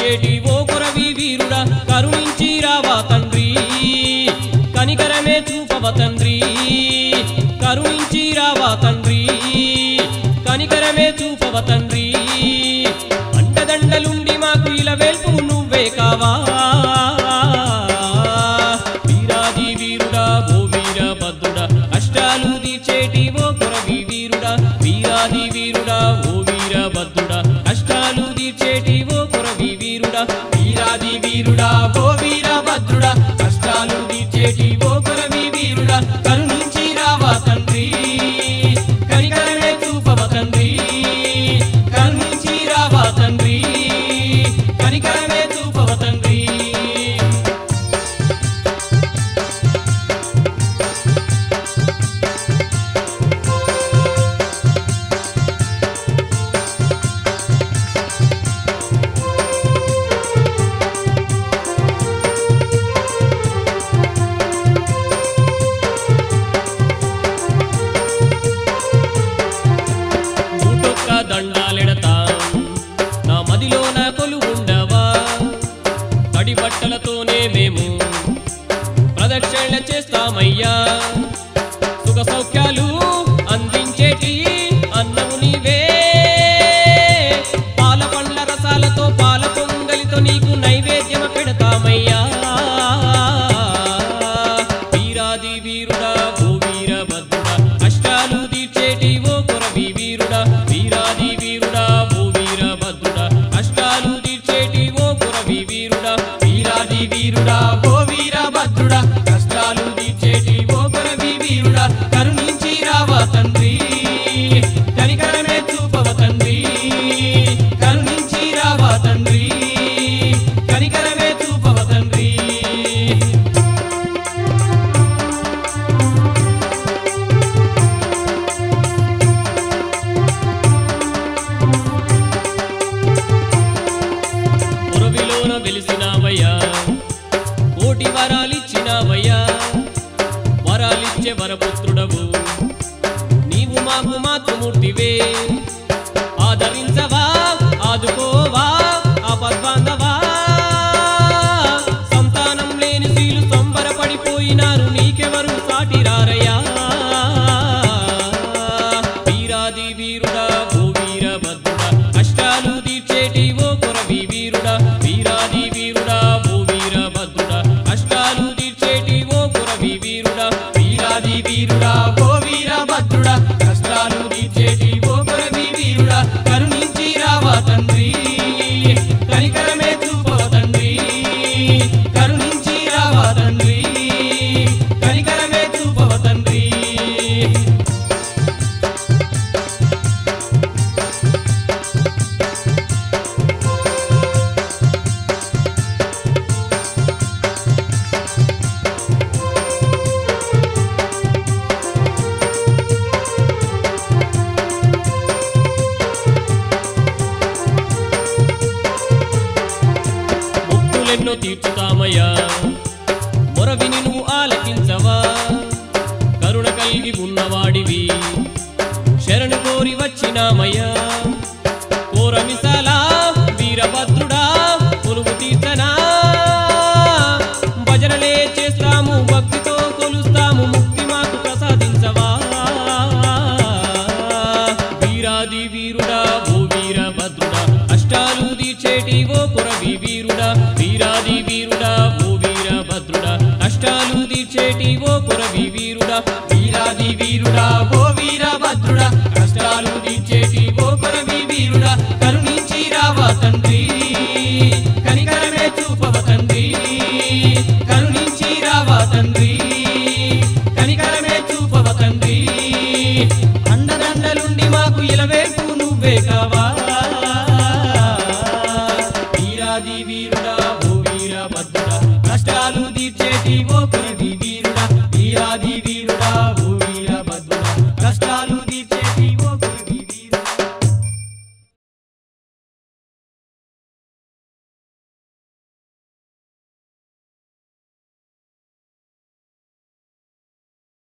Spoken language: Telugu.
తీర్చేటి ఓ కొరవి వీరుడా కరుణించి రావా తండ్రి కనికరమే చూపవ తండ్రి కరుణించి రావా తండ్రి కనికరమే చూపవ తండ్రి అండదండలుండి మాకు ఇలా వెల్పు నువ్వే కావా వీరాది వీరుడా ఓ వీర భద్రుడా కష్టాలు తీర్చేటి ఓ కొరవి వీరుడా వీరాది వీరుడా ఓ వీర భద్రుడా కష్టాలు తీర్చేటి ఓ కొరవి వీరుడా వీరాది వీరుడా ఓ వీర భద్రుడా కష్టాలు తీర్చేటి ఓ కొరవి వీరుడా కరుణించి రావా తండ్రి కనికరమే చూపవ తండ్రి కరుణించి రావా తండ్రి కనికరమే చూపవ తండ్రి నూటొక్క దండాలెడతా నా మదిలో నా కొలువుండవా తడి బట్టలతోనే మేము ప్రదక్షిణ చేస్తామయ్యా సుఖ సౌఖ్యాలు అందించేటి అన్నము నీవే పాల పండ్ల రసాలతో పాల పొంగలితో నీకు నైవేద్యం పెడతామయ్యా వీరాది వీరుడా ఓ వీర భద్రుడా కష్టాలు తీర్చేటి ఓ కొరవి వీరుడా వీరాది వీరుడా ఓ వీర భద్రుడా కష్టాలు తీర్చేటి ఓ కొరవి వీరుడా వీరాది వీరుడా ఓ వీర భద్రుడా కష్టాలు తీర్చేటి ఓ కొరవి వీరుడా కరుణించి రావా తండ్రి కనికరమే చూపవ తండ్రి కరుణించి రావా తండ్రి కనికరమే చూపవ తండ్రి పురవిలోన వెలిసినావయ్యా కోటి వరాలిచ్చినావయ్యా వరాలిచ్చే వరపుత్రుడవు నీవు మాకు మాతృమూర్తివే ఆదరించవా ఆదుకోవా ఆపద్బాంధవా సంతానం లేని స్త్రీలు సంబరపడిపోయినారు నీకెవరు సాటిరారయ్యా వీరాది వీరుడా ఓ వీర భద్రుడా కష్టాలు తీర్చేటి ఓ కొరవి వీరుడా వీరాది వీరుడా ఓ వీర భద్రుడా కష్టాలు తీర్చేటి ఓ కొరవి వీరుడా వీరాది వీరుడా ఓ వీర భద్రుడా కష్టాలు తీర్చేటి ఓ కొరవి వీరుడా కరుణించి రావా తండ్రి కనికరమే చూపవ తండ్రి కరుణించి రావా తండ్రి కనికరమే చూపవ తండ్రి ముక్కులెన్నో తీర్చుతామయ్యా మొరవిని నువ్వు ఆలకించవా కరుణ కలిగి ఉన్నవాడివి శరణు కోరి వచ్చినామయ్యా కోరమిసాలా వీరభద్రుడా కొలువు తీర్చనా భజనలే చేస్తాము భక్తితో కొలుస్తాము ముక్తి మాకు ప్రసాదించవా వీరాది వీరుడా ఓ వీరభద్రుడా అష్టాలు తీర్చేటి ఓ కొరవి వీరుడా వీరాది వీరుడా ఓ వీరభద్రుడా కష్టాలు తీర్చేటి ఓ కొరవి వీరుడా వీరాది వీరుడా ఓ వీరభద్రుడా కష్టాలు తీర్చేటి ఓ కొరవి వీరుడా కరుణించి రావా తండ్రి కనికరమే చూపవ తండ్రి కరుణించి రావా తండ్రి